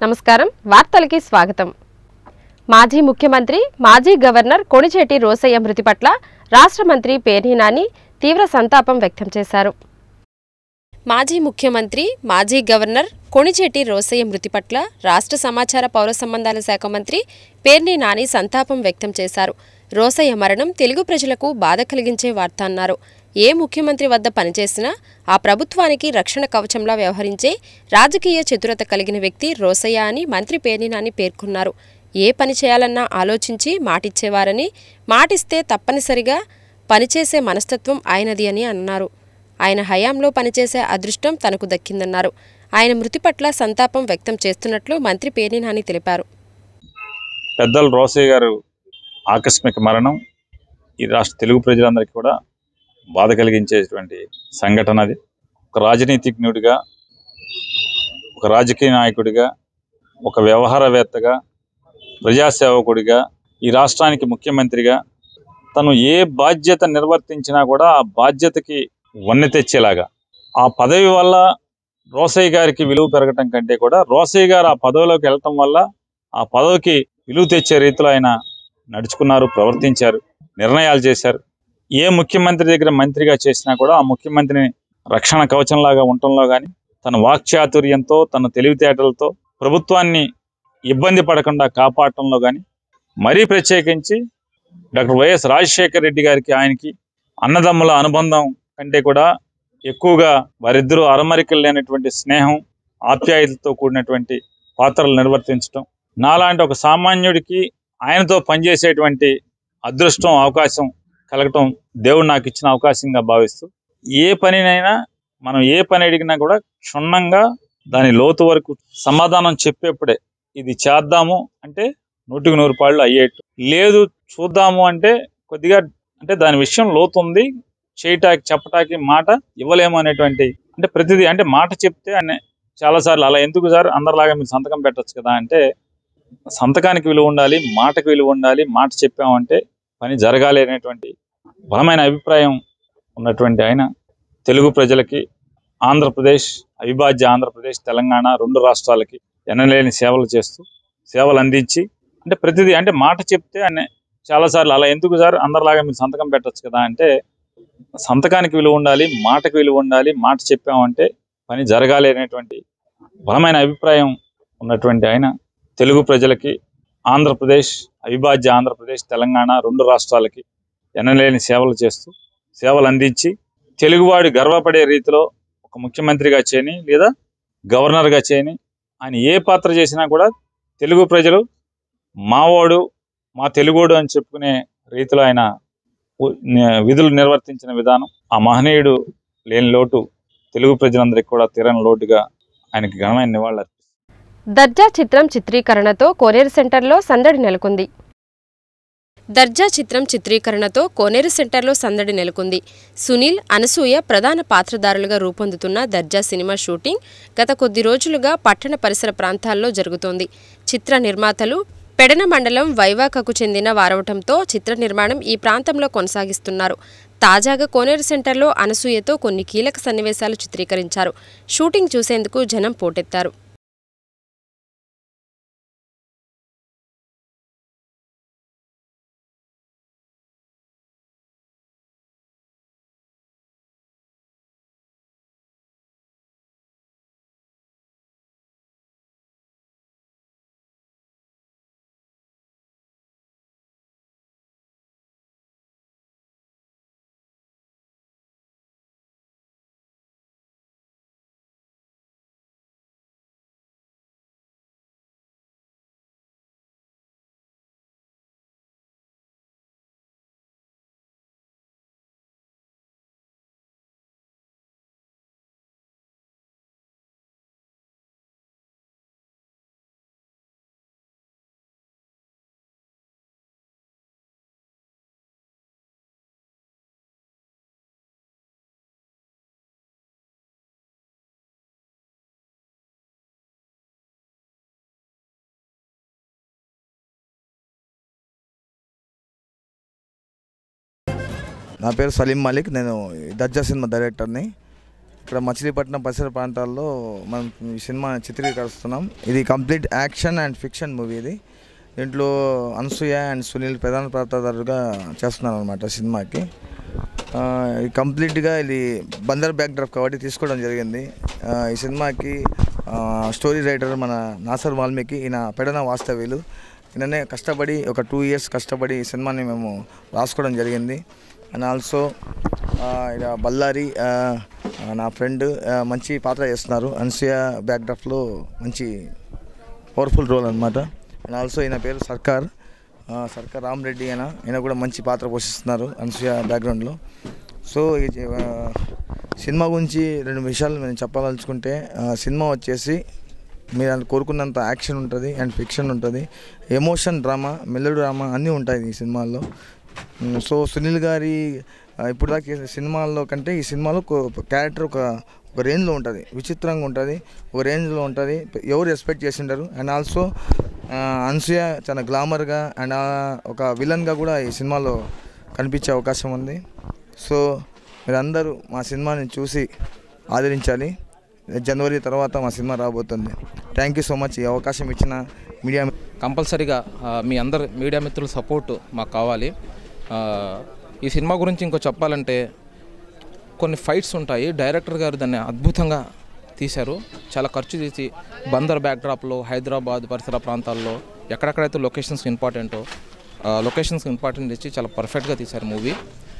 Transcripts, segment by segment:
నమస్కారం వార్తలకి స్వాగతం మాజీ ముఖ్యమంత్రి మాజీ గవర్నర్ కొణిచేటి రోసయ్య మృతి పట్ల రాష్ట్ర మంత్రి పేర్ని నాని తీవ్ర సంతాపం వ్యక్తం చేశారు మాజీ ముఖ్యమంత్రి మాజీ గవర్నర్ కొణిచేటి రోసయ్య మృతి పట్ల రాష్ట్ర సమాచార పౌర సంబంధాల శాఖ మంత్రి పేర్ని నాని సంతాపం వ్యక్తం చేశారు రోసయ్య మరణం తెలుగు ప్రజలకు బాధ కలిగించే వార్త అన్నారు ఏ ముఖ్యమంత్రి వద్ద పనిచేసినా ఆ ప్రభుత్వానికి రక్షణ కవచంలా వ్యవహరించే రాజకీయ చతురత కలిగిన వ్యక్తి రోసయ్య అని మంత్రి పేర్ని నాని పేర్కొన్నారు ఏ పని చేయాలన్నా ఆలోచించి మాటిచ్చేవారని మాటిస్తే తప్పనిసరిగా పనిచేసే మనస్తత్వం ఆయనది అని అన్నారు ఆయన హయాంలో పనిచేసే అదృష్టం తనకు దక్కిందన్నారు ఆయన మృతి పట్ల సంతాపం వ్యక్తం చేస్తున్నట్లు మంత్రి పేర్ని నాని తెలిపారు పెద్దలు రోసయ్య గారు ఆకస్మిక మరణం ఈ రాష్ట్ర తెలుగు ప్రజలందరికీ కూడా బాధ కలిగించేటువంటి సంఘటన అది ఒక రాజనీతిజ్ఞుడిగా ఒక రాజకీయ నాయకుడిగా ఒక వ్యవహారవేత్తగా ప్రజాసేవకుడిగా ఈ రాష్ట్రానికి ముఖ్యమంత్రిగా తను ఏ బాధ్యత నిర్వర్తించినా కూడా ఆ బాధ్యతకి వన్నె తెచ్చేలాగా ఆ పదవి వల్ల రోసయ్య గారికి విలువ పెరగటం కంటే కూడా రోసయ్య గారు ఆ పదవిలోకి వెళ్ళటం వల్ల ఆ పదవికి విలువ తెచ్చే రీతిలో ఆయన నడుచుకున్నారు ప్రవర్తించారు నిర్ణయాలు చేశారు ఏ ముఖ్యమంత్రి దగ్గర మంత్రిగా చేసినా కూడా ఆ ముఖ్యమంత్రిని రక్షణ కవచంలాగా ఉండటంలో కానీ తన వాక్చాతుర్యంతో తన తెలివితేటలతో ప్రభుత్వాన్ని ఇబ్బంది పడకుండా కాపాడటంలో కానీ మరీ ప్రత్యేకించి డాక్టర్ వైఎస్ రాజశేఖర రెడ్డి గారికి ఆయనకి అన్నదమ్ముల అనుబంధం కంటే కూడా ఎక్కువగా వారిద్దరూ అరమరికలు లేనటువంటి స్నేహం ఆప్యాయతలతో కూడినటువంటి పాత్రలు నిర్వర్తించడం నాలాంటి ఒక సామాన్యుడికి ఆయనతో పనిచేసేటువంటి అదృష్టం అవకాశం కలగటం దేవుడు నాకు ఇచ్చిన అవకాశంగా భావిస్తూ ఏ పనినైనా మనం ఏ పని అడిగినా కూడా క్షుణ్ణంగా దాని లోతు వరకు సమాధానం చెప్పేప్పుడే ఇది చేద్దాము అంటే నూటికి నూరు పాళ్ళు అయ్యేట్టు లేదు చూద్దాము అంటే కొద్దిగా అంటే దాని విషయం లోతు ఉంది చేయటానికి చెప్పటానికి మాట ఇవ్వలేము అనేటువంటి అంటే ప్రతిదీ అంటే మాట చెప్తే అనే చాలాసార్లు అలా ఎందుకు సార్ అందరిలాగా మీరు సంతకం పెట్టొచ్చు కదా అంటే సంతకానికి విలువ ఉండాలి మాటకు విలువ ఉండాలి మాట చెప్పామంటే పని జరగాలి అనేటువంటి బలమైన అభిప్రాయం ఉన్నటువంటి ఆయన తెలుగు ప్రజలకి ఆంధ్రప్రదేశ్ అవిభాజ్య ఆంధ్రప్రదేశ్ తెలంగాణ రెండు రాష్ట్రాలకి ఎనలేని సేవలు చేస్తూ సేవలు అందించి అంటే ప్రతిదీ అంటే మాట చెప్తే అనే చాలాసార్లు అలా ఎందుకు సార్ అందరిలాగా మీరు సంతకం పెట్టొచ్చు కదా అంటే సంతకానికి విలువ ఉండాలి మాటకు విలువ ఉండాలి మాట చెప్పామంటే పని జరగాలి అనేటువంటి బలమైన అభిప్రాయం ఉన్నటువంటి ఆయన తెలుగు ప్రజలకి ఆంధ్రప్రదేశ్ అవిభాజ్య ఆంధ్రప్రదేశ్ తెలంగాణ రెండు రాష్ట్రాలకి ఎనలేని సేవలు చేస్తూ సేవలు అందించి తెలుగువాడు గర్వపడే రీతిలో ఒక ముఖ్యమంత్రిగా చేయని లేదా గవర్నర్గా చేయని ఆయన ఏ పాత్ర చేసినా కూడా తెలుగు ప్రజలు మావాడు మా తెలుగోడు అని చెప్పుకునే రీతిలో ఆయన ఉ- ని- విధులు నిర్వర్తించిన విధానం ఆ మహనీయుడు లేని లోటు తెలుగు ప్రజలందరికీ కూడా తీరని లోటుగా ఆయనకి ఘనమైన నివాళులు దర్జా చిత్రం చిత్రీకరణతో కోనేరు సెంటర్లో సందడి నెలకొంది దర్జా చిత్రం చిత్రీకరణతో కోనేరు సెంటర్లో సందడి నెలకొంది సునీల్ అనసూయ ప్రధాన పాత్రధారులుగా రూపొందుతున్న దర్జా సినిమా షూటింగ్ గత కొద్ది రోజులుగా పట్టణ పరిసర ప్రాంతాల్లో జరుగుతోంది చిత్ర నిర్మాతలు పెడన మండలం వైవాకకు చెందిన వారవటంతో చిత్ర నిర్మాణం ఈ ప్రాంతంలో కొనసాగిస్తున్నారు తాజాగా కోనేరు సెంటర్లో అనసూయతో కొన్ని కీలక సన్నివేశాలు చిత్రీకరించారు షూటింగ్ చూసేందుకు జనం పోటెత్తారు నా పేరు సలీం మలిక్ నేను దర్జా సినిమా డైరెక్టర్ని ఇక్కడ మచిలీపట్నం పరిసర ప్రాంతాల్లో మనం ఈ సినిమా చిత్రీకరిస్తున్నాం ఇది complete action and fiction movie ఇది దీంట్లో అనసూయ అండ్ సునీల్ ప్రధాన పాత్రధారులుగా చేస్తున్నారు అనమాట సినిమాకి ఆ, ఇది కంప్లీట్గా ఇది బందర్ బ్యాక్ డ్రాప్ కాబట్టి తీసుకోవడం జరిగింది ఆ, ఈ సినిమాకి ఆ, స్టోరీ రైటర్ మన నాసర్ వాల్మీకి ఈయన పెడన వాస్తవ్యులు ఈయననే కష్టపడి ఒక టూ ఇయర్స్ కష్టపడి ఈ సినిమాని మేము రాసుకోవడం జరిగింది అండ్ ఆల్సో ఇక బళ్ళారి ఆ, ఆ, నా ఫ్రెండ్ ఆ, మంచి పాత్ర చేస్తున్నారు అనసూయ బ్యాక్ డ్రాప్లో మంచి పవర్ఫుల్ రోల్ అనమాట అండ్ ఆల్సో ఈయన పేరు సర్కార్ ఆ, సర్కార్ రామ్ రెడ్డి అయినా ఈయన కూడా మంచి పాత్ర పోషిస్తున్నారు అనసూయ బ్యాక్గ్రౌండ్లో సో ఈ జ- ఆ, సినిమా గురించి రెండు విషయాలు నేను చెప్పాలనుకుంటే ఆ, సినిమా వచ్చేసి మీరు అది కోరుకున్నంత యాక్షన్ ఉంటుంది అండ్ ఫిక్షన్ ఉంటుంది ఎమోషన్ డ్రామా మెలోడీ డ్రామా అన్నీ ఉంటాయి ఈ సినిమాల్లో మ్, సో సునీల్ గారి ఆ, ఇప్పుడు దాకా చేసిన సినిమాల్లో కంటే ఈ సినిమాలో ఒక క్యారెక్టర్ ఒక ఒక రేంజ్లో ఉంటుంది విచిత్రంగా ఉంటుంది ఒక రేంజ్లో ఉంటుంది ఎవరు ఎక్స్పెక్ట్ చేసి ఉంటారు అండ్ ఆల్సో అన్సూయ చాలా గ్లామర్గా అండ్ ఒక విలన్గా కూడా ఈ సినిమాలో కనిపించే అవకాశం ఉంది సో మీరందరూ మా సినిమాని చూసి ఆదరించాలి జనవరి తర్వాత మా సినిమా రాబోతుంది థ్యాంక్ యూ సో మచ్ ఈ అవకాశం ఇచ్చిన మీడియా కంపల్సరీగా ఆ, మీ అందరు మీడియా మిత్రుల సపోర్ట్ మాకు కావాలి ఆ, ఈ సినిమా గురించి ఇంకో చెప్పాలంటే కొన్ని ఫైట్స్ ఉంటాయి డైరెక్టర్ గారు దాన్ని అద్భుతంగా తీశారు చాలా ఖర్చు చేసి బందర్ బ్యాక్డ్రాప్లో హైదరాబాద్ పరిసర ప్రాంతాల్లో ఎక్కడెక్కడైతే లొకేషన్స్ ఇంపార్టెంటో లొకేషన్స్ ఇంపార్టెంట్ ఇచ్చి చాలా పర్ఫెక్ట్గా తీశారు movie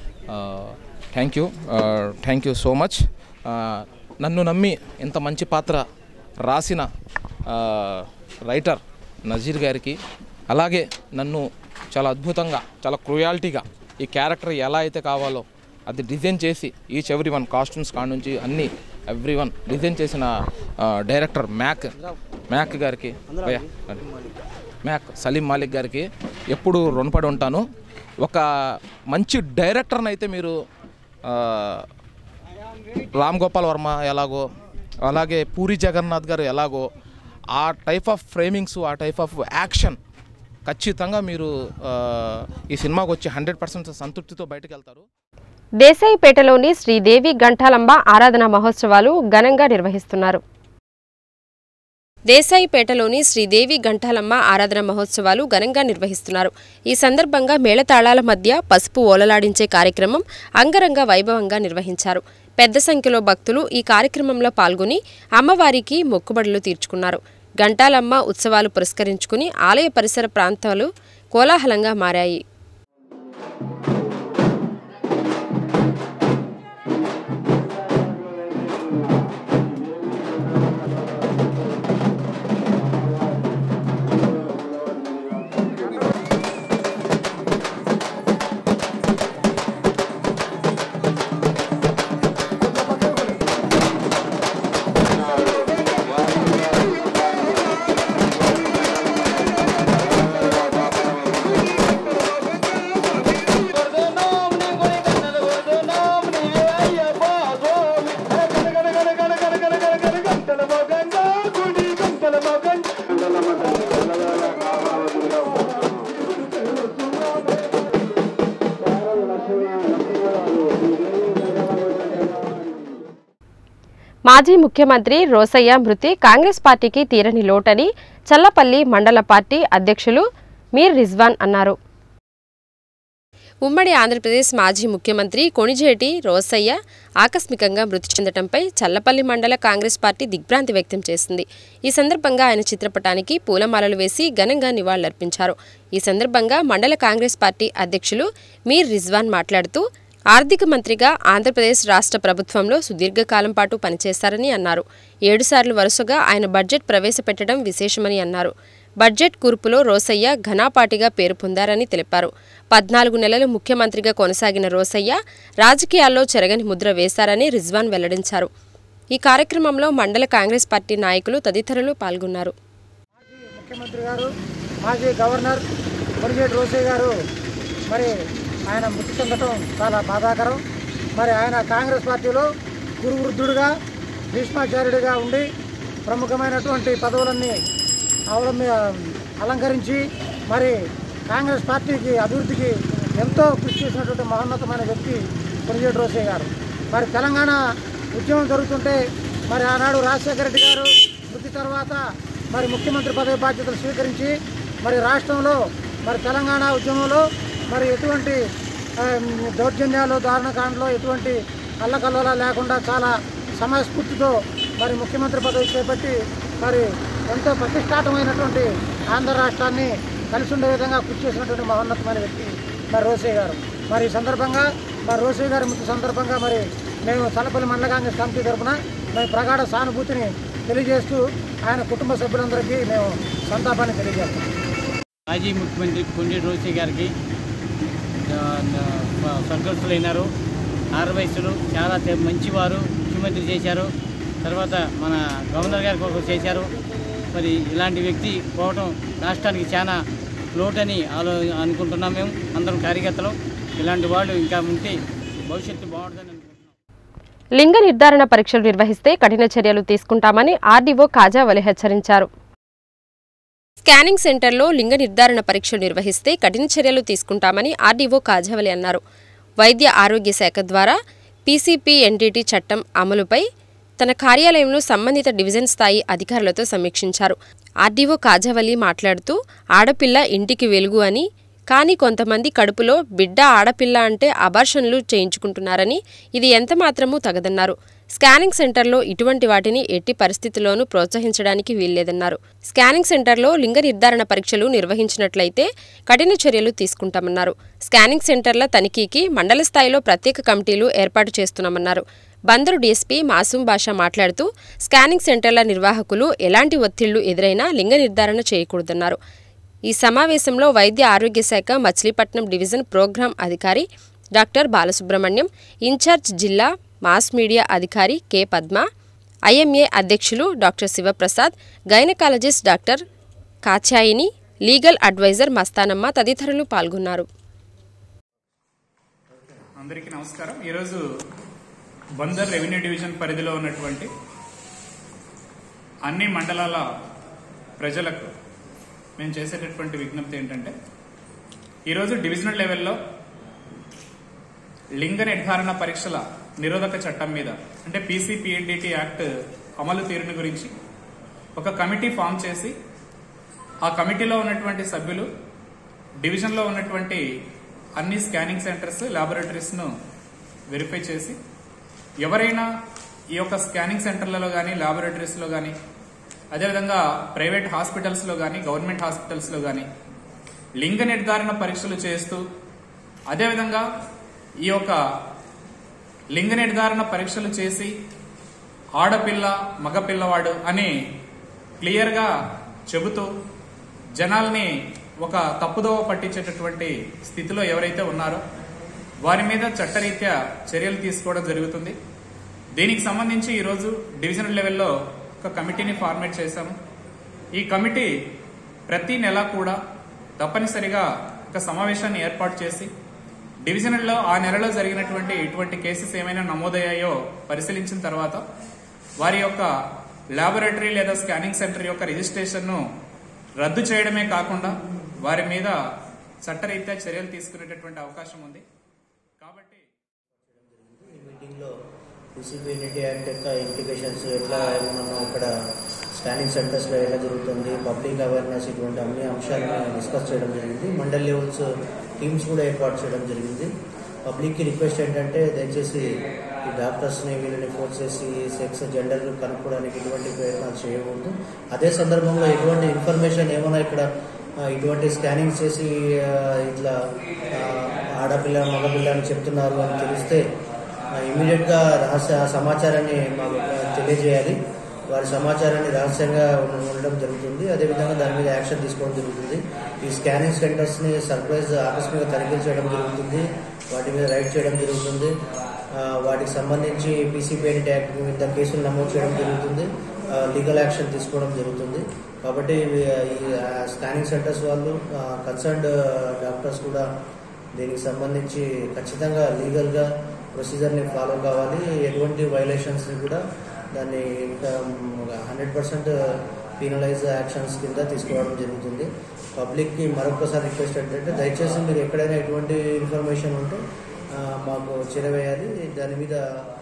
thank you thank you so much నన్ను నమ్మి ఇంత మంచి పాత్ర రాసిన ఆ, రైటర్ నజీర్ గారికి అలాగే నన్ను చాలా అద్భుతంగా చాలా క్రూయాలిటీగా ఈ క్యారెక్టర్ ఎలా అయితే కావాలో అది డిజైన్ చేసి ఈచ్ ఎవ్రీ వన్ కాస్ట్యూమ్స్ కాడ నుంచి అన్నీ ఎవ్రీ వన్ డిజైన్ చేసిన ఆ, డైరెక్టర్ మ్యాక్ మ్యాక్ గారికి భయ్యా, రండి. మ్యాక్ సలీం మాలిక్ గారికి ఎప్పుడు రుణపడి ఉంటాను ఒక మంచి డైరెక్టర్ని అయితే మీరు ఆ, రామ్ గోపాల్ వర్మ ఎలాగో అలాగే పూరి జగన్నాథ్ గారు ఎలాగో ఆ టైప్ ఆఫ్ ఫ్రేమింగ్స్ ఆ టైప్ ఆఫ్ యాక్షన్ ఖచ్చితంగా మీరు ఆ, ఈ సినిమాకి వచ్చి హండ్రెడ్ పర్సెంట్ సంతృప్తితో బయటకు వెళ్తారు దేశాయిపేటలోని శ్రీదేవి గంటాలంబ ఆరాధన మహోత్సవాలు ఘనంగా నిర్వహిస్తున్నారు దేశాయిపేటలోని శ్రీదేవి గంటాలమ్మ ఆరాధన మహోత్సవాలు ఘనంగా నిర్వహిస్తున్నారు ఈ సందర్భంగా మేళతాళాల మధ్య పసుపు ఓలలాడించే కార్యక్రమం అంగరంగ వైభవంగా నిర్వహించారు పెద్ద సంఖ్యలో భక్తులు ఈ కార్యక్రమంలో పాల్గొని అమ్మవారికి మొక్కుబడులు తీర్చుకున్నారు గంటాలమ్మ ఉత్సవాలు పురస్కరించుకుని ఆలయ పరిసర ప్రాంతాలు కోలాహలంగా మారాయి మాజీ ముఖ్యమంత్రి రోసయ్య మృతి కాంగ్రెస్ పార్టీకి తీరని లోటని చల్లపల్లి మండల పార్టీ అధ్యక్షులు మీర్ రిజ్వాన్ అన్నారు ఉమ్మడి ఆంధ్రప్రదేశ్ మాజీ ముఖ్యమంత్రి కొణిజేటి రోసయ్య ఆకస్మికంగా మృతి చెందటంపై చల్లపల్లి మండల కాంగ్రెస్ పార్టీ దిగ్భ్రాంతి వ్యక్తం చేసింది ఈ సందర్భంగా ఆయన చిత్రపటానికి పూలమాలలు వేసి ఘనంగా నివాళులర్పించారు ఈ సందర్భంగా మండల కాంగ్రెస్ పార్టీ అధ్యక్షులు మీర్ రిజ్వాన్ మాట్లాడుతూ ఆర్థిక మంత్రిగా ఆంధ్రప్రదేశ్ రాష్ట్ర ప్రభుత్వంలో సుదీర్ఘకాలం పాటు పనిచేశారని అన్నారు ఏడుసార్లు వరుసగా ఆయన బడ్జెట్ ప్రవేశపెట్టడం విశేషమని అన్నారు బడ్జెట్ కూర్పులో రోసయ్య ఘనాపాటిగా పేరు పొందారని తెలిపారు పద్నాలుగు నెలలు ముఖ్యమంత్రిగా కొనసాగిన రోసయ్య రాజకీయాల్లో చెరగని ముద్ర వేశారని రిజ్వాన్ వెల్లడించారు ఈ కార్యక్రమంలో మండల కాంగ్రెస్ పార్టీ నాయకులు తదితరులు పాల్గొన్నారు ముఖ్యమంత్రి గారు మాజీ గవర్నర్ కొడిగేటి రోసయ్య గారు మరి ఆయన మృతి చెందటం చాలా బాధాకరం మరి ఆయన కాంగ్రెస్ పార్టీలో గురువృద్ధుడుగా భీష్మాచార్యుడిగా ఉండి ప్రముఖమైనటువంటి పదవులన్నీ అవలంబి అలంకరించి మరి కాంగ్రెస్ పార్టీకి అభివృద్ధికి ఎంతో కృషి చేసినటువంటి మహోన్నతమైన వ్యక్తి కొడిగేటి రోసయ్య గారు మరి తెలంగాణ ఉద్యమం జరుగుతుంటే మరి ఆనాడు రాజశేఖర రెడ్డి గారు మృతి తర్వాత మరి ముఖ్యమంత్రి పదవి బాధ్యతలు స్వీకరించి మరి రాష్ట్రంలో మరి తెలంగాణ ఉద్యమంలో మరి ఎటువంటి ఆ, దౌర్జన్యాలు దారుణకాండలో ఎటువంటి అల్లకల్లోల లేకుండా చాలా సమయస్ఫూర్తితో మరి ముఖ్యమంత్రి పదవి చేపట్టి మరి ఎంతో ప్రతిష్టాతమైనటువంటి ఆంధ్ర రాష్ట్రాన్ని కలిసి ఉండే విధంగా కృషి చేసినటువంటి మహోన్నతమైన వ్యక్తి మరి రోసయ్య గారు మరి ఈ సందర్భంగా మరి రోసయ్య గారి మృతి సందర్భంగా మరి మేము చల్లపల్లి మండల కాంగ్రెస్ కమిటీ తరఫున మేము ప్రగాఢ సానుభూతిని తెలియజేస్తూ ఆయన కుటుంబ సభ్యులందరికీ మేము సంతాపాన్ని తెలియజేస్తాం మాజీ ముఖ్యమంత్రి కొండి రోసి గారికి ఆ, ఆ, స్వర్గస్థులైనారు ఆరు వయసులు చాలా తె- మంచివారు ముఖ్యమంత్రి చేశారు తర్వాత మన గవర్నర్ గారికి ఒకరు చేశారు మరి ఇలాంటి వ్యక్తి పోవటం రాష్ట్రానికి చాలా లోటని ఆలో అనుకుంటున్నాం మేము అందరం కార్యకర్తలు ఇలాంటి వాళ్ళు ఇంకా ఉంటే భవిష్యత్తు బాగుంటుందని అనుకుంటున్నాం లింగ నిర్ధారణ పరీక్షలు నిర్వహిస్తే కఠిన చర్యలు తీసుకుంటామని ఆర్డీఓ కాజావలి హెచ్చరించారు స్కానింగ్ సెంటర్లో లింగ నిర్ధారణ పరీక్షలు నిర్వహిస్తే కఠిన చర్యలు తీసుకుంటామని ఆర్డీఓ కాజావలి అన్నారు వైద్య ఆరోగ్య శాఖ ద్వారా పీసీపీ ఎన్డీటీ చట్టం అమలుపై తన కార్యాలయంలో సంబంధిత డివిజన్ స్థాయి అధికారులతో సమీక్షించారు ఆర్డీఓ కాజావలి మాట్లాడుతూ ఆడపిల్ల ఇంటికి వెలుగు అని కానీ కొంతమంది కడుపులో బిడ్డ ఆడపిల్ల అంటే అబార్షన్లు చేయించుకుంటున్నారని ఇది ఎంత మాత్రమూ తగదన్నారు స్కానింగ్ సెంటర్లో ఇటువంటి వాటిని ఎట్టి పరిస్థితుల్లోనూ ప్రోత్సహించడానికి వీల్లేదన్నారు స్కానింగ్ సెంటర్లో లింగ నిర్ధారణ పరీక్షలు నిర్వహించినట్లయితే కఠిన చర్యలు తీసుకుంటామన్నారు స్కానింగ్ సెంటర్ల తనిఖీకి మండల స్థాయిలో ప్రత్యేక కమిటీలు ఏర్పాటు చేస్తున్నామన్నారు బందరు డీఎస్పీ మాసూం బాషా మాట్లాడుతూ స్కానింగ్ సెంటర్ల నిర్వాహకులు ఎలాంటి ఒత్తిళ్లు ఎదురైనా లింగ నిర్ధారణ చేయకూడదన్నారు ఈ సమావేశంలో వైద్య ఆరోగ్య శాఖ మచిలీపట్నం డివిజన్ ప్రోగ్రాం అధికారి డాక్టర్ బాలసుబ్రహ్మణ్యం ఇన్ఛార్జ్ జిల్లా మాస్ మీడియా అధికారి కె పద్మ ఐఎంఏ అధ్యక్షులు డాక్టర్ శివప్రసాద్ గైనకాలజిస్ట్ డాక్టర్ కాచాయిని లీగల్ అడ్వైజర్ మస్తానమ్మ తదితరులు పాల్గొన్నారు అందరికీ నమస్కారం ఈరోజు బందర్ రెవెన్యూ డివిజన్ పరిధిలో ఉన్నటువంటి అన్ని మండలాల ప్రజలకు మేము చేసేటటువంటి విజ్ఞప్తి ఏంటంటే ఈరోజు డివిజనల్ లెవెల్లో లింగ నిర్ధారణ పరీక్షల నిరోధక చట్టం మీద అంటే పీసీపీఎన్డిటి యాక్ట్ అమలు తీరుని గురించి ఒక కమిటీ ఫామ్ చేసి ఆ కమిటీలో ఉన్నటువంటి సభ్యులు డివిజన్లో ఉన్నటువంటి అన్ని స్కానింగ్ సెంటర్స్ ల్యాబొరేటరీస్ను వెరిఫై చేసి ఎవరైనా ఈ యొక్క స్కానింగ్ సెంటర్లలో కానీ ల్యాబొరేటరీస్లో కానీ అదేవిధంగా ప్రైవేట్ హాస్పిటల్స్లో కానీ గవర్నమెంట్ హాస్పిటల్స్లో కానీ లింగ నిర్ధారణ పరీక్షలు చేస్తూ అదేవిధంగా ఈ యొక్క లింగ నిర్ధారణ పరీక్షలు చేసి ఆడపిల్ల మగపిల్లవాడు అని క్లియర్గా చెబుతూ జనాల్ని ఒక తప్పుదోవ పట్టించేటటువంటి స్థితిలో ఎవరైతే ఉన్నారో వారి మీద చట్టరీత్యా చర్యలు తీసుకోవడం జరుగుతుంది దీనికి సంబంధించి ఈరోజు డివిజనల్ లెవెల్లో ఒక కమిటీని ఫార్మేట్ చేశాము ఈ కమిటీ ప్రతి నెల కూడా తప్పనిసరిగా ఒక సమావేశాన్ని ఏర్పాటు చేసి డివిజనల్లో ఆ నెలలో జరిగినటువంటి ఇటువంటి కేసెస్ ఏమైనా నమోదయ్యాయో పరిశీలించిన తర్వాత వారి యొక్క ల్యాబొరేటరీ లేదా స్కానింగ్ సెంటర్ యొక్క రిజిస్ట్రేషన్ను రద్దు చేయడమే కాకుండా వారి మీద చట్టరీత్యా చర్యలు తీసుకునేటటువంటి అవకాశం ఉంది కాబట్టి ఈ మీటింగ్లో పీసీపీఎన్టీ యాక్ట్ యొక్క ఇంప్లికేషన్స్ ఎట్లా మనం ఇక్కడ స్కానింగ్ సెంటర్స్లో ఎలా జరుగుతుంది పబ్లిక్ అవేర్నెస్ ఇటువంటి అన్ని అంశాలను డిస్కస్ చేయడం జరిగింది మండల్ లెవెల్స్ టీమ్స్ కూడా ఏర్పాటు చేయడం జరిగింది పబ్లిక్కి రిక్వెస్ట్ ఏంటంటే దయచేసి ఈ డాక్టర్స్ని వీళ్ళని ఫోర్స్ చేసి సెక్స్ జెండర్ కనుక్కోవడానికి ఎటువంటి ప్రయత్నాలు చేయకూడదు అదే సందర్భంలో ఎటువంటి ఇన్ఫర్మేషన్ ఏమైనా ఇక్కడ ఆ, ఇటువంటి స్కానింగ్ చేసి ఆ, ఇట్లా ఆ, ఆడపిల్ల మగపిల్ల అని చెప్తున్నారు అని తెలిస్తే ఇమీడియట్ గా రహస్య ఆ సమాచారాన్ని మాకు తెలియజేయాలి వారి సమాచారాన్ని రహస్యంగా ఉండ- ఉండడం జరుగుతుంది అదేవిధంగా దాని మీద యాక్షన్ తీసుకోవడం జరుగుతుంది ఈ స్కానింగ్ సెంటర్స్ ని సర్ప్రైజ్ ఆకస్మిక తనిఖీలు చేయడం జరుగుతుంది వాటి మీద రైడ్ చేయడం జరుగుతుంది ఆ, వాటికి సంబంధించి పీసీపీఎన్ యాక్ట్ మీద కేసులు నమోదు చేయడం జరుగుతుంది లీగల్ యాక్షన్ తీసుకోవడం జరుగుతుంది కాబట్టి ఇవి- ఈ స్కానింగ్ సెంటర్స్ వాళ్ళు కన్సర్న్డ్ డాక్టర్స్ కూడా దీనికి సంబంధించి ఖచ్చితంగా లీగల్గా ప్రొసీజర్ని ఫాలో కావాలి ఎటువంటి వైలేషన్స్ని కూడా దాన్ని హండ్రెడ్ పర్సెంట్ పీనలైజ్ యాక్షన్స్ కింద తీసుకోవడం జరుగుతుంది పబ్లిక్కి మరొకసారి రిక్వెస్ట్ ఏంటంటే దయచేసి మీరు ఎక్కడైనా ఎటువంటి ఇన్ఫర్మేషన్ ఉంటే ఆ, మాకు చేరవేయాలి దాని మీద ఆ, మీ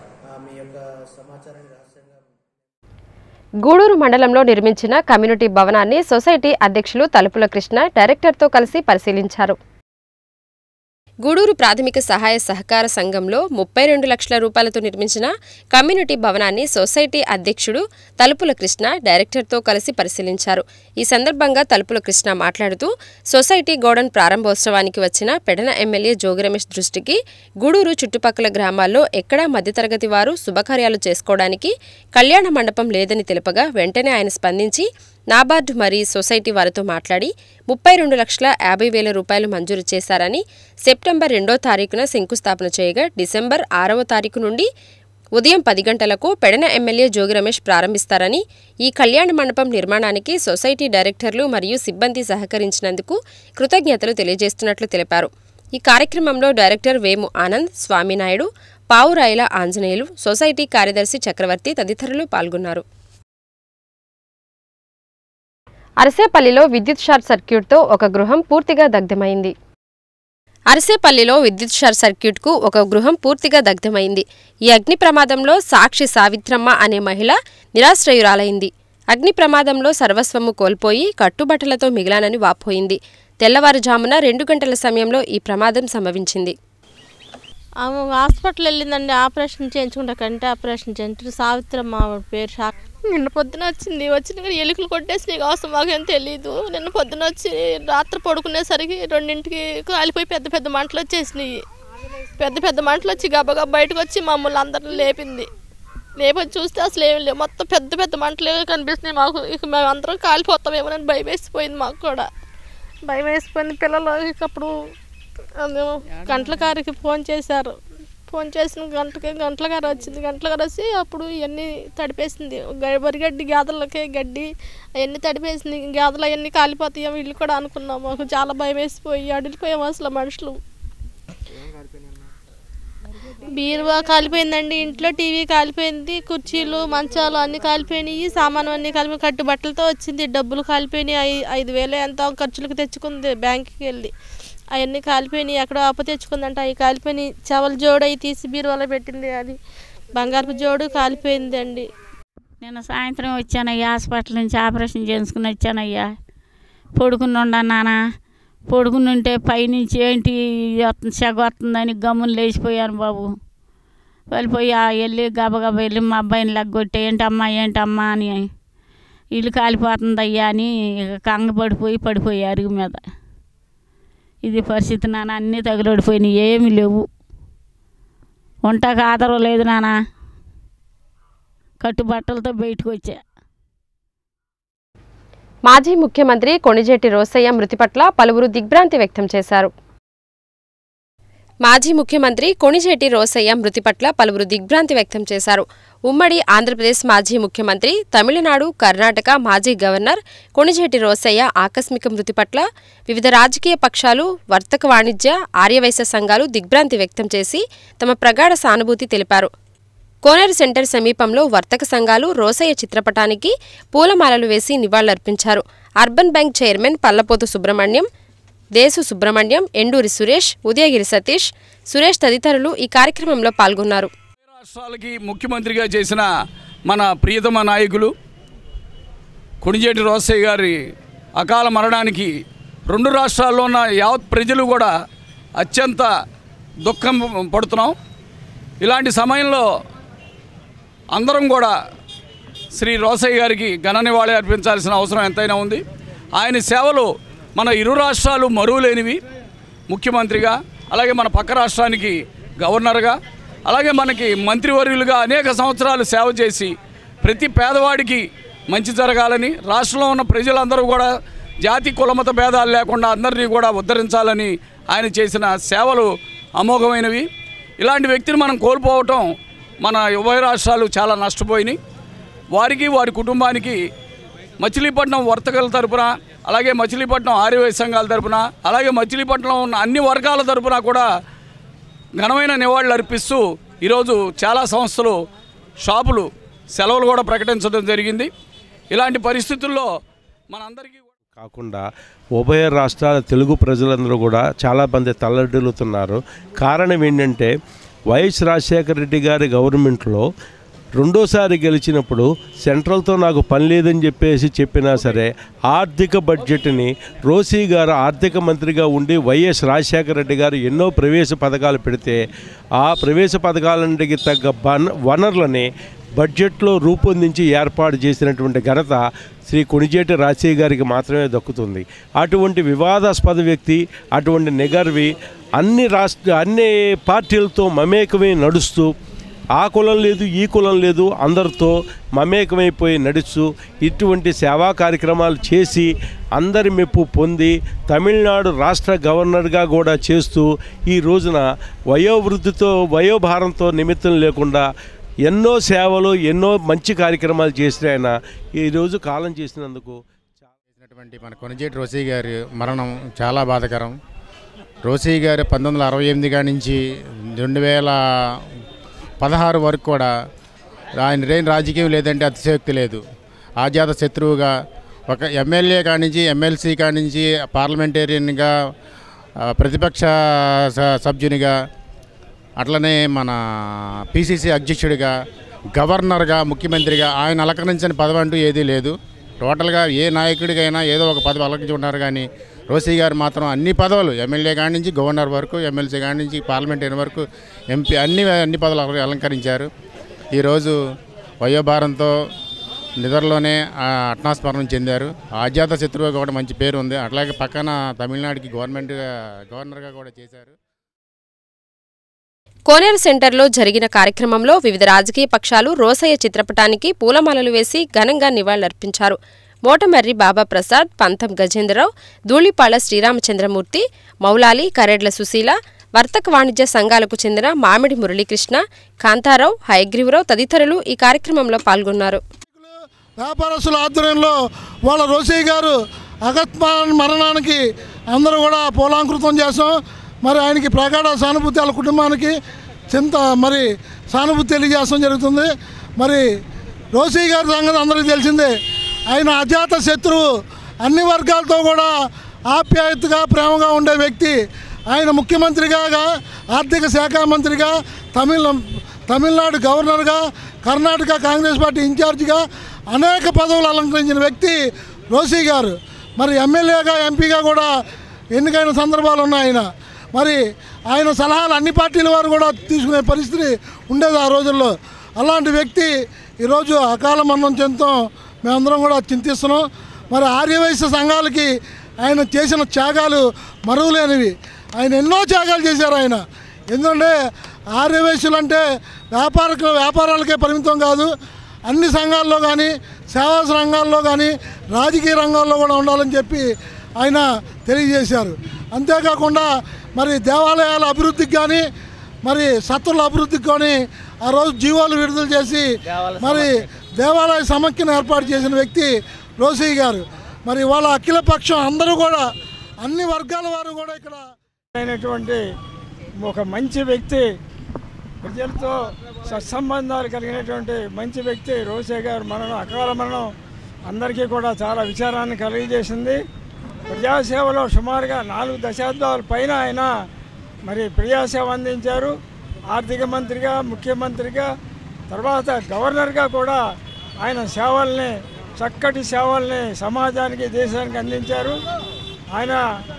మీ యొక్క సమాచారాన్ని రహస్యంగా గూడూరు మండలంలో నిర్మించిన కమ్యూనిటీ భవనాన్ని సొసైటీ అధ్యక్షులు తలుపుల కృష్ణ డైరెక్టర్తో కలిసి పరిశీలించారు గూడూరు ప్రాథమిక సహాయ సహకార సంఘంలో ముప్పై రెండు లక్షల రూపాయలతో నిర్మించిన కమ్యూనిటీ భవనాన్ని సొసైటీ అధ్యక్షుడు తలుపుల కృష్ణ డైరెక్టర్తో కలిసి పరిశీలించారు ఈ సందర్భంగా తలుపుల కృష్ణ మాట్లాడుతూ సొసైటీ గోడన్ ప్రారంభోత్సవానికి వచ్చిన పెడన ఎమ్మెల్యే జోగి రమేష్ దృష్టికి గూడూరు చుట్టుపక్కల గ్రామాల్లో ఎక్కడా మధ్యతరగతి వారు శుభకార్యాలు చేసుకోవడానికి కళ్యాణ మండపం లేదని తెలుపగా వెంటనే ఆయన స్పందించి నాబార్డు మరి సొసైటీ వారితో మాట్లాడి ముప్పై రెండు లక్షల యాభై వేల రూపాయలు మంజూరు చేశారని సెప్టెంబర్ రెండో తారీఖున శంకుస్థాపన చేయగా డిసెంబర్ ఆరవ తారీఖు నుండి ఉదయం పది గంటలకు పెడన ఎమ్మెల్యే జోగి రమేష్ ప్రారంభిస్తారని ఈ కళ్యాణ మండపం నిర్మాణానికి సొసైటీ డైరెక్టర్లు మరియు సిబ్బంది సహకరించినందుకు కృతజ్ఞతలు తెలియజేస్తున్నట్లు తెలిపారు ఈ కార్యక్రమంలో డైరెక్టర్ వేము ఆనంద్ స్వామినాయుడు పావురాయల ఆంజనేయులు సొసైటీ కార్యదర్శి చక్రవర్తి తదితరులు పాల్గొన్నారు అరసేపల్లిలో విద్యుత్ షార్ట్ సర్క్యూట్తో ఒక గృహం పూర్తిగా దగ్ధమైంది అరసేపల్లిలో విద్యుత్ షార్ట్ సర్క్యూట్కు ఒక గృహం పూర్తిగా దగ్ధమైంది ఈ అగ్ని ప్రమాదంలో సాక్షి సావిత్రమ్మ అనే మహిళ నిరాశ్రయురాలైంది అగ్ని ప్రమాదంలో సర్వస్వము కోల్పోయి కట్టుబట్టలతో మిగిలానని వాపోయింది తెల్లవారుజామున రెండు గంటల సమయంలో ఈ ప్రమాదం సంభవించింది ఆమె హాస్పిటల్ వెళ్ళిందండి ఆపరేషన్ చేయించుకుంటా కంటే ఆపరేషన్ చేయించు సావిత్రమ్మ ఆవిడ పేరు షాక్ నిన్న పొద్దున వచ్చింది వచ్చిన కానీ ఎలుకలు కొట్టేసి నీకు అవసరం మాకేం తెలియదు నిన్న పొద్దున వచ్చి రాత్రి పడుకునేసరికి రెండింటికి కాలిపోయి పెద్ద పెద్ద మంటలు వచ్చేసినాయి పెద్ద పెద్ద మంటలు వచ్చి గబగబా బయటకు వచ్చి మమ్మల్ని అందరిని లేపింది లేపని చూస్తే అసలు ఏమి లేవు మొత్తం పెద్ద పెద్ద మంటలే కనిపిస్తున్నాయి మాకు ఇక మేము అందరం కాలిపోతామేమోనని భయం వేసిపోయింది మాకు కూడా భయం వేసిపోయింది పిల్లలు ఇక అప్పుడు అదేమో గంటల గారికి ఫోన్ చేశారు ఫోన్ చేసిన గంటకి గంటల గారు వచ్చింది గంటల గారు వచ్చి అప్పుడు ఇవన్నీ తడిపేసింది గ- వరిగడ్డి గేదెలకి గడ్డి అవన్నీ తడిపేసింది గేదెలు అవన్నీ కాలిపోతాయేమో ఇల్లు కూడా అనుకున్నాం మాకు చాలా భయం వేసిపోయి అడిగిపోయాము అసలు మనుషులు బీరువా కాలిపోయిందండి ఇంట్లో టీవీ కాలిపోయింది కుర్చీలు మంచాలు అన్ని కాలిపోయినాయి సామాను అన్ని కాలిపోయి కట్టు బట్టలతో వచ్చింది డబ్బులు కాలిపోయినాయి ఐ- ఐదు వేలు ఎంత ఖర్చులకు తెచ్చుకుంది బ్యాంకుకి వెళ్ళి అవన్నీ కాలిపోయినాయి ఎక్కడో అప్పు తెచ్చుకుందంట అవి కాలిపోయినాయి చెవల జోడు అవి తీసి బీరువాలో పెట్టింది అది బంగారపు జోడు కాలిపోయిందండి నిన్న సాయంత్రం వచ్చానయ్యా హాస్పిటల్ నుంచి ఆపరేషన్ చేయించుకుని వచ్చానయ్యా పడుకుని ఉండా నాన్న పడుకుని ఉంటే పైనుంచి ఏంటి వస్తుంది, సెగ వస్తుందని గమ్మున లేచిపోయాను బాబు వెళ్ళిపోయి ఆ వెళ్ళి గబగబా వెళ్ళి మా అబ్బాయిని లెగ్గొట్టి ఏంటమ్మా ఏంటమ్మా అని ఇల్లు కాలిపోతుందయ్యా అని ఇక కంగపడిపోయి పడిపోయి అరుగు మీద ఇది పరిస్థితి నాన్న అన్నీ తగులడిపోయినాయి ఏమీ లేవు వంటకు ఆధారం లేదు నాన్న కట్టుబట్టలతో బయటకు వచ్చా మాజీ ముఖ్యమంత్రి కొణిజేటి రోసయ్య మృతి పట్ల పలువురు దిగ్భ్రాంతి వ్యక్తం చేశారు మాజీ ముఖ్యమంత్రి కొణిజేటి రోసయ్య మృతి పట్ల పలువురు దిగ్భ్రాంతి వ్యక్తం చేశారు ఉమ్మడి ఆంధ్రప్రదేశ్ మాజీ ముఖ్యమంత్రి తమిళనాడు కర్ణాటక మాజీ గవర్నర్ కొణిజేటి రోసయ్య ఆకస్మిక మృతి పట్ల వివిధ రాజకీయ పక్షాలు వర్తక వాణిజ్య ఆర్యవైశ్య సంఘాలు దిగ్భ్రాంతి వ్యక్తం చేసి తమ ప్రగాఢ సానుభూతి తెలిపారు కోనేరు సెంటర్ సమీపంలో వర్తక సంఘాలు రోసయ్య చిత్రపటానికి పూలమాలలు వేసి నివాళులర్పించారు urban bank chairman Pallapothu Subrahmanyam Desu Subrahmanyam Enduri Suresh Udayagiri Satish Suresh తదితరులు ఈ కార్యక్రమంలో పాల్గొన్నారు రాష్ట్రాలకి ముఖ్యమంత్రిగా చేసిన మన ప్రియతమ నాయకులు కొణిజేటి రోసయ్య గారి అకాల మరణానికి రెండు రాష్ట్రాల్లో ఉన్న యావత్ ప్రజలు కూడా అత్యంత దుఃఖం పడుతున్నాం ఇలాంటి సమయంలో అందరం కూడా శ్రీ రోసయ్య గారికి ఘన నివాళి అర్పించాల్సిన అవసరం ఎంతైనా ఉంది ఆయన సేవలు మన ఇరు రాష్ట్రాలు మరువలేనివి ముఖ్యమంత్రిగా అలాగే మన పక్క రాష్ట్రానికి గవర్నర్గా అలాగే మనకి మంత్రివర్యులుగా అనేక సంవత్సరాలు సేవ చేసి ప్రతి పేదవాడికి మంచి జరగాలని రాష్ట్రంలో ఉన్న ప్రజలందరూ కూడా జాతి కులమత భేదాలు లేకుండా అందరినీ కూడా ఉద్ధరించాలని ఆయన చేసిన సేవలు అమోఘమైనవి ఇలాంటి వ్యక్తిని మనం కోల్పోవటం మన ఉభయ రాష్ట్రాలు చాలా నష్టపోయినాయి వారికి వారి కుటుంబానికి మచిలీపట్నం వర్తకుల తరపున అలాగే మచిలీపట్నం ఆర్యవైశ్య సంఘాల తరపున అలాగే మచిలీపట్నంలో ఉన్న అన్ని వర్గాల తరపున కూడా ఘనమైన నివాళులు అర్పిస్తూ ఈరోజు చాలా సంస్థలు షాపులు సెలవులు కూడా ప్రకటించడం జరిగింది ఇలాంటి పరిస్థితుల్లో మనందరికీ కాకుండా ఉభయ రాష్ట్రాల తెలుగు ప్రజలందరూ కూడా చాలా మంది తల్లడిల్లుతున్నారు కారణం ఏంటంటే వైఎస్ రాజశేఖర రెడ్డి గారి గవర్నమెంట్లో రెండోసారి గెలిచినప్పుడు సెంట్రల్తో నాకు పని లేదని చెప్పేసి చెప్పినా సరే ఆర్థిక బడ్జెట్ని రోసీ గారు ఆర్థిక మంత్రిగా ఉండి వైఎస్ రాజశేఖర రెడ్డి గారు ఎన్నో ప్రవేశ పథకాలు పెడితే ఆ ప్రవేశ పథకాలన్నిటికీ తగ్గ బన వనరులని బడ్జెట్లో రూపొందించి ఏర్పాటు చేసినటువంటి ఘనత శ్రీ కొణిజేటి రాజశేఖర్ గారికి మాత్రమే దక్కుతుంది అటువంటి వివాదాస్పద వ్యక్తి అటువంటి నిగర్వి అన్ని రాష్ట్ర అన్ని పార్టీలతో మమేకమై నడుస్తూ ఆ కులం లేదు ఈ కులం లేదు అందరితో మమేకమైపోయి నడుస్తూ ఇటువంటి సేవా కార్యక్రమాలు చేసి అందరి మెప్పు పొంది తమిళనాడు రాష్ట్ర గవర్నర్గా కూడా చేస్తూ ఈ రోజున వయోవృద్ధితో వయోభారంతో నిమిత్తం లేకుండా ఎన్నో సేవలు ఎన్నో మంచి కార్యక్రమాలు చేసిన ఆయన ఈరోజు కాలం చేసినందుకు చేసినటువంటి మన కొనజేటి రోసీ గారి మరణం చాలా బాధాకరం రోసీ గారు పంతొమ్మిది వందల అరవై ఎనిమిది కాడి నుంచి రెండు వేల పదహారు వరకు కూడా ఆయన రేని రాజకీయం లేదంటే అతిశయోక్తి లేదు ఆజాత శత్రువుగా ఒక ఎమ్మెల్యే కాడి నుంచి ఎమ్మెల్సీ కాడి నుంచి పార్లమెంటేరియన్గా ఆ, ప్రతిపక్ష స- సభ్యునిగా అట్లనే మన పిసిసి అధ్యక్షుడిగా గవర్నర్గా ముఖ్యమంత్రిగా ఆయన అలంకరించిన పదవి అంటూ ఏదీ లేదు టోటల్గా ఏ నాయకుడికైనా ఏదో ఒక పదవి అలంకరించి ఉన్నారు కానీ రోసీ గారు మాత్రం అన్ని పదవులు ఎమ్మెల్యే కాడి నుంచి గవర్నర్ వరకు ఎమ్మెల్సీ కాడి నుంచి పార్లమెంటరీ వరకు ఎంపీ అన్ని అన్ని పదవులు అల- అలంకరించారు ఈరోజు వయోభారంతో నిద్రలోనే ఆ, అట్నాస్మరణం చెందారు ఆజాత శత్రువుగా కూడా మంచి పేరు ఉంది అట్లాగే పక్కన తమిళనాడుకి గవర్నమెంట్ గవర్నర్గా కూడా చేశారు కోనేరు సెంటర్లో జరిగిన కార్యక్రమంలో వివిధ రాజకీయ పక్షాలు రోసయ్య చిత్రపటానికి పూలమాలలు వేసి ఘనంగా నివాళులర్పించారు మోటమర్రి బాబా ప్రసాద్ పంతం గజేంద్రరావు ధూళిపాళ్ల శ్రీరామచంద్రమూర్తి మౌలాలి కరేడ్ల సుశీల వర్తక వాణిజ్య సంఘాలకు చెందిన మామిడి మురళీకృష్ణ కాంతారావు హయగ్రీవరావు తదితరులు ఈ కార్యక్రమంలో పాల్గొన్నారు వ్యాపారస్తుల ఆధ్వర్యంలో వాళ్ళ రోసయ్య గారు అకస్మాత్ మరణానికి అందరూ కూడా పూలాంకృతం చేస్తాం మరి ఆయనకి ప్రగాఢ సానుభూతి వాళ్ళ కుటుంబానికి చింత మరి సానుభూతి తెలియజేస్తాం జరుగుతుంది మరి రోసయ్య గారి సంగతి అందరికీ తెలిసిందే ఆయన అజాత శత్రువు అన్ని వర్గాలతో కూడా ఆప్యాయతగా ప్రేమగా ఉండే వ్యక్తి ఆయన ముఖ్యమంత్రిగా ఆర్థిక శాఖ మంత్రిగా తమిళ తమిళనాడు గవర్నర్గా కర్ణాటక కాంగ్రెస్ పార్టీ ఇన్ఛార్జిగా అనేక పదవులు అలంకరించిన వ్యక్తి రోసీ గారు మరి ఎమ్మెల్యేగా ఎంపీగా కూడా ఎన్నికైన సందర్భాలు ఉన్నాయి ఆయన మరి ఆయన సలహాలు అన్ని పార్టీల వారు కూడా తీసుకునే పరిస్థితి ఉండేది ఆ రోజుల్లో అలాంటి వ్యక్తి ఈరోజు అకాల మరణం చెందుతాం మేమందరం కూడా చింతిస్తున్నాం మరి ఆర్యవైశ్య సంఘాలకి ఆయన చేసిన త్యాగాలు మరువలేనివి ఆయన ఎన్నో త్యాగాలు చేశారు ఆయన ఎందుకంటే ఆర్యవైశ్యులు అంటే వ్యాపార వ్యాపారాలకే పరిమితం కాదు అన్ని సంఘాల్లో కానీ సేవా రంగాల్లో కానీ రాజకీయ రంగాల్లో కూడా ఉండాలని చెప్పి ఆయన తెలియజేశారు అంతేకాకుండా మరి దేవాలయాల అభివృద్ధికి కానీ మరి సత్రుల అభివృద్ధికి కానీ ఆ రోజు జీవోలు విడుదల చేసి మరి దేవాలయ సమైక్యను ఏర్పాటు చేసిన వ్యక్తి రోసయ్య గారు మరి వాళ్ళ అఖిల పక్షం అందరూ కూడా అన్ని వర్గాల వారు కూడా ఇక్కడ అయినటువంటి ఒక మంచి వ్యక్తి ప్రజలతో సత్సంబంధాలు కలిగినటువంటి మంచి వ్యక్తి రోసే గారు మరణం అకాల మరణం అందరికీ కూడా చాలా విచారాన్ని కలిగజేసింది ప్రజాసేవలో సుమారుగా నాలుగు దశాబ్దాల పైన ఆయన మరి ప్రజాసేవ అందించారు ఆర్థిక మంత్రిగా ముఖ్యమంత్రిగా తర్వాత గవర్నర్గా కూడా ఆయన సేవల్ని చక్కటి సేవల్ని సమాజానికి దేశానికి అందించారు ఆయన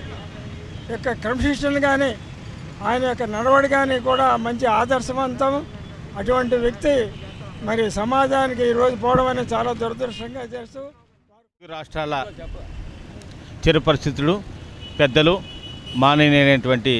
యొక్క క్రమశిక్షణ కానీ ఆయన యొక్క నడవడి కానీ కూడా మంచి ఆదర్శవంతం అటువంటి వ్యక్తి మరి సమాజానికి ఈరోజు పోవడం అనేది చాలా దురదృష్టంగా చేస్తూ రాష్ట్రాల చిరు పరిస్థితులు పెద్దలు మాననీయమైనటువంటి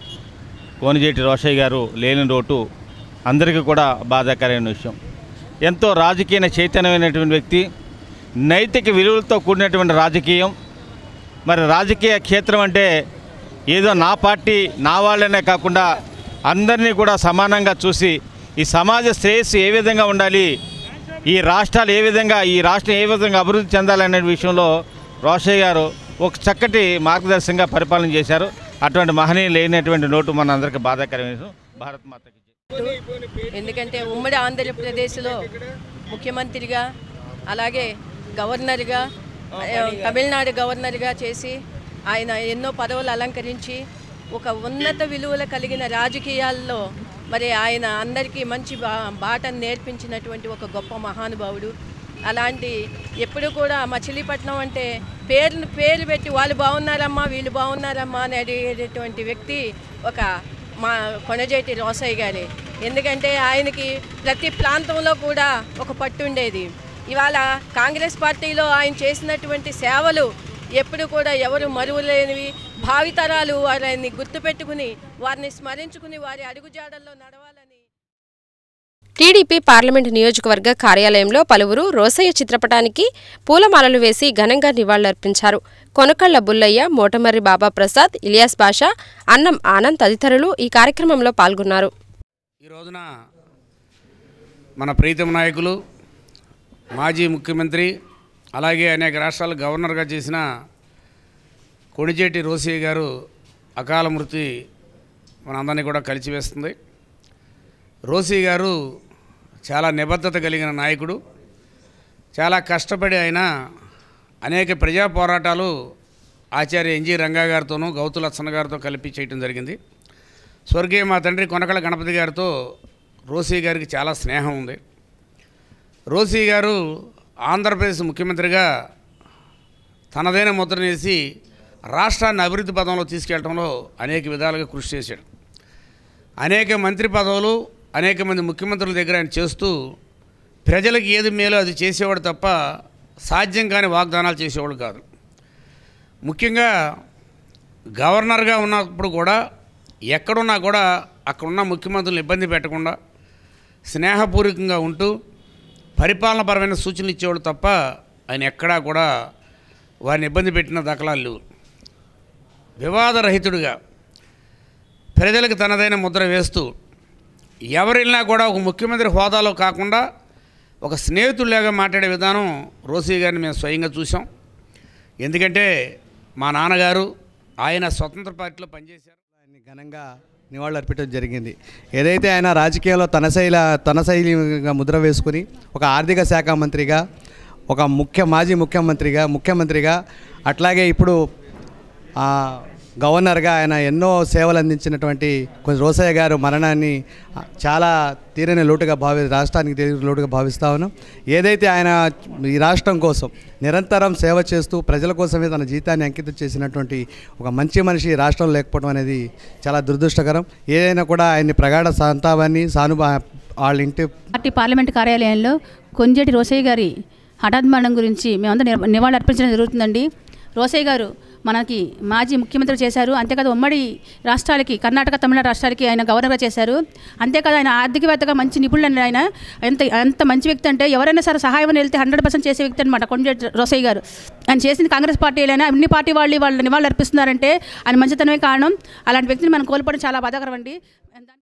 కోనిజేటి రోషయ్య గారు లేని లోటు అందరికీ కూడా బాధాకరమైన విషయం ఎంతో రాజకీయ చైతన్యమైనటువంటి వ్యక్తి నైతిక విలువలతో కూడినటువంటి రాజకీయం మరి రాజకీయ క్షేత్రం అంటే ఏదో నా పార్టీ నా వాళ్ళనే కాకుండా అందరినీ కూడా సమానంగా చూసి ఈ సమాజ శ్రేయస్సు ఏ విధంగా ఉండాలి ఈ రాష్ట్రాలు ఏ విధంగా ఈ రాష్ట్రం ఏ విధంగా అభివృద్ధి చెందాలనే విషయంలో రోషయ్య గారు ఒక చక్కటి మార్గదర్శకంగా పరిపాలన చేశారు అటువంటి మహనీయులు లేనటువంటి నోటు మన అందరికీ బాధాకరమైన విషయం. భారత్ మాతకి ఎందుకంటే ఉమ్మడి ఆంధ్రప్రదేశ్లో ముఖ్యమంత్రిగా అలాగే గవర్నర్గా ఆ, తమిళనాడు గవర్నర్గా చేసి ఆయన ఎన్నో పదవులు అలంకరించి ఒక ఉన్నత విలువలు కలిగిన రాజకీయాల్లో మరి ఆయన అందరికీ మంచి బా బాటను నేర్పించినటువంటి ఒక గొప్ప మహానుభావుడు అలాంటి ఎప్పుడు కూడా మచిలీపట్నం అంటే పేరు పేరు పెట్టి వాళ్ళు బాగున్నారమ్మా వీళ్ళు బాగున్నారమ్మా అని అడిగేటటువంటి వ్యక్తి ఒక మా కొనజేటి రోసయ్య గారే ఎందుకంటే ఆయనకి ప్రతి ప్రాంతంలో కూడా ఒక పట్టు ఉండేది ఇవాళ కాంగ్రెస్ పార్టీలో ఆయన చేసినటువంటి సేవలు ఎప్పుడు కూడా ఎవరు మరువలేనివి భావితరాలు వారిని గుర్తుపెట్టుకుని వారిని స్మరించుకుని వారి అడుగుజాడల్లో నడవాలని టీడీపీ పార్లమెంటు నియోజకవర్గ కార్యాలయంలో పలువురు రోసయ్య చిత్రపటానికి పూలమాలలు వేసి ఘనంగా నివాళులర్పించారు కొనకళ్ల బుల్లయ్య మోటమర్రి బాబా ప్రసాద్ ఇలియాస్ బాషా అన్నం ఆనంద్ తదితరులు ఈ కార్యక్రమంలో పాల్గొన్నారు ఈ రోజున మన ప్రీతం నాయకులు మాజీ ముఖ్యమంత్రి అలాగే అనేక రాష్ట్రాల గవర్నర్గా చేసిన కొణిజేటి రోసయ్య గారు అకాల మృతి మనందరినీ కూడా కలిసివేస్తుంది రోసయ్య గారు చాలా నిబద్ధత కలిగిన నాయకుడు చాలా కష్టపడి ఆయన అనేక ప్రజా పోరాటాలు ఆచార్య ఎన్జి రంగా గారితోనూ గౌతు లచ్చన్న గారితో కలిపి చేయటం జరిగింది స్వర్గీయ మా తండ్రి కొనకళ గణపతి గారితో రోసీ గారికి చాలా స్నేహం ఉంది రోసీ గారు ఆంధ్రప్రదేశ్ ముఖ్యమంత్రిగా తనదైన ముద్రనేసి రాష్ట్రాన్ని అభివృద్ధి పదంలో తీసుకెళ్లడంలో అనేక విధాలుగా కృషి చేశాడు అనేక మంత్రి పదవులు అనేక మంది ముఖ్యమంత్రుల దగ్గర ఆయన చేస్తూ ప్రజలకు ఏది మేలో అది చేసేవాడు తప్ప సాధ్యం కాని వాగ్దానాలు చేసేవాడు కాదు ముఖ్యంగా గవర్నర్గా ఉన్నప్పుడు కూడా ఎక్కడున్నా కూడా అక్కడున్న ముఖ్యమంత్రులను ఇబ్బంది పెట్టకుండా స్నేహపూర్వకంగా ఉంటూ పరిపాలనపరమైన సూచనలు ఇచ్చేవాడు తప్ప ఆయన ఎక్కడా కూడా వారిని ఇబ్బంది పెట్టిన దాఖలాలు లేవు వివాదరహితుడిగా ప్రజలకు తనదైన ముద్ర వేస్తూ ఎవరెళ్ళినా కూడా ఒక ముఖ్యమంత్రి హోదాలో కాకుండా ఒక స్నేహితుడిలాగా మాట్లాడే విధానం రోసీ గారిని మేము స్వయంగా చూసాం ఎందుకంటే మా నాన్నగారు ఆయన స్వతంత్ర పార్టీలో పనిచేశారు ఘనంగా నివాళులు అర్పించడం జరిగింది ఏదైతే ఆయన రాజకీయాల్లో తన శైల తన శైలిగా ముద్ర వేసుకుని ఒక ఆర్థిక శాఖ మంత్రిగా ఒక ముఖ్య మాజీ ముఖ్యమంత్రిగా ముఖ్యమంత్రిగా అట్లాగే ఇప్పుడు ఆ, గవర్నర్గా ఆయన ఎన్నో సేవలు అందించినటువంటి కొంచెం రోసయ్య గారు మరణాన్ని ఆ, చాలా తీరని లోటుగా భావి రాష్ట్రానికి తీరని లోటుగా భావిస్తా ఉన్నాం ఏదైతే ఆయన ఈ రాష్ట్రం కోసం నిరంతరం సేవ చేస్తూ ప్రజల కోసమే తన జీతాన్ని అంకితం చేసినటువంటి ఒక మంచి మనిషి ఈ రాష్ట్రంలో లేకపోవడం అనేది చాలా దురదృష్టకరం ఏదైనా కూడా ఆయన్ని ప్రగాఢ సంతాపాన్ని సానుభా వాళ్ళ ఇంటి పార్టీ పార్లమెంట్ కార్యాలయంలో కొంజేటి రోసయ్య గారి హఠాత్ మరణం గురించి మేమంతా నివాళులు అర్పించడం జరుగుతుందండి రోసయ్య గారు మనకి మాజీ ముఖ్యమంత్రి చేశారు అంతేకాదు ఉమ్మడి రాష్ట్రాలకి కర్ణాటక తమిళనాడు రాష్ట్రాలకి ఆయన గవర్నర్గా చేశారు అంతేకాదు ఆయన ఆర్థికవేత్తగా మంచి నిపుణులు అండి ఆయన ఎంత ఎంత మంచి వ్యక్తి అంటే ఎవరైనా సరే సహాయం అని వెళ్తే హండ్రెడ్ పర్సెంట్ చేసే వ్యక్తి అనమాట కొంజేటి రోసయ్య గారు ఆయన చేసింది కాంగ్రెస్ పార్టీలైనా అన్ని పార్టీ వాళ్ళు వాళ్ళు నివాళులు అర్పిస్తున్నారంటే ఆయన మంచితనమే కారణం అలాంటి వ్యక్తిని మనం కోల్పోవడం చాలా బాధాకరం అండి